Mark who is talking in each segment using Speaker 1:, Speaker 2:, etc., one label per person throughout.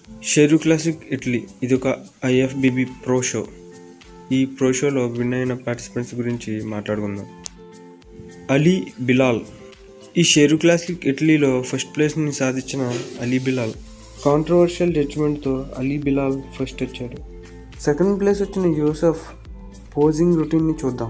Speaker 1: share classic Italy ఇది ఒక IFBB pro show ఈ ప్రో షోలో విన్ అయిన పార్టిసిపెంట్స్ గురించి మాట్లాడుకుందాం అలీ బిలాల్ ఈ షేరు క్లాసిక్ ఇటలీలో ఫస్ట్ ప్లేస్ని సాధించిన అలీ బిలాల్ కాంట్రవర్షియల్ జడ్జిమెంట్తో అలీ బిలాల్ ఫస్ట్ వచ్చాడు సెకండ్ ప్లేస్ వచ్చిన యూసఫ్ పోజింగ్ రొటీన్ని చూద్దాం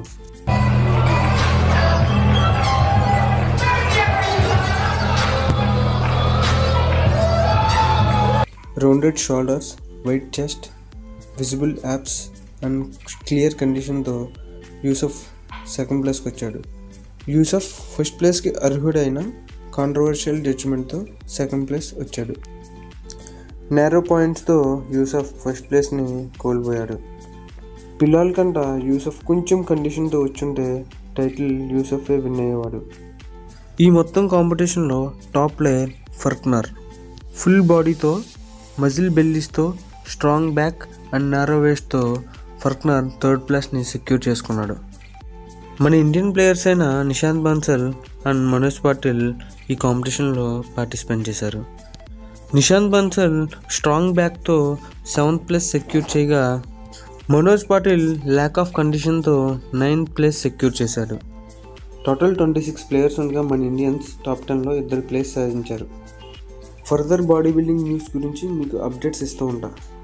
Speaker 1: rounded shoulders wide chest visible abs and clear కండిషన్తో యూసఫ్ సెకండ్ ప్లేస్కి వచ్చాడు యూసఫ్ ఫస్ట్ ప్లేస్కి అర్హుడైన కాంట్రవర్షియల్ జడ్జిమెంట్తో సెకండ్ ప్లేస్ వచ్చాడు నేరో పాయింట్స్తో యూసఫ్ ఫస్ట్ ప్లేస్ని కోల్పోయాడు పిల్లల కంట యూసఫ్ కొంచెం కండిషన్తో వచ్చుంటే టైటిల్ యూసఫే విన్ అయ్యేవాడు ఈ మొత్తం కాంపిటీషన్లో టాప్ ప్లేయర్ ఫర్క్నర్ ఫుల్ బాడీతో మజిల్ బెల్లీస్తో స్ట్రాంగ్ బ్యాక్ అండ్ నారో వేస్ట్తో ఫర్క్నర్ థర్డ్ ప్లేస్ని సెక్యూర్ చేసుకున్నాడు మన ఇండియన్ ప్లేయర్స్ అయిన నిశాంత్ బన్సల్ అండ్ మనోజ్ పాటిల్ ఈ కాంపిటీషన్లో పార్టిసిపేట్ చేశారు నిశాంత్ బన్సల్ స్ట్రాంగ్ బ్యాక్తో సెవెంత్ ప్లేస్ సెక్యూర్ చేయగా మనోజ్ పాటిల్ ల్యాక్ ఆఫ్ కండిషన్తో నైన్త్ ప్లేస్ సెక్యూర్ చేశాడు టోటల్ ట్వంటీ సిక్స్ ప్లేయర్స్ ఉండగా మన ఇండియన్స్ టాప్ టెన్లో ఇద్దరు ప్లేస్ సాధించారు ఫర్దర్ బాడీ బిల్డింగ్ న్యూస్ గురించి మీకు అప్డేట్స్ ఇస్తూ ఉంటా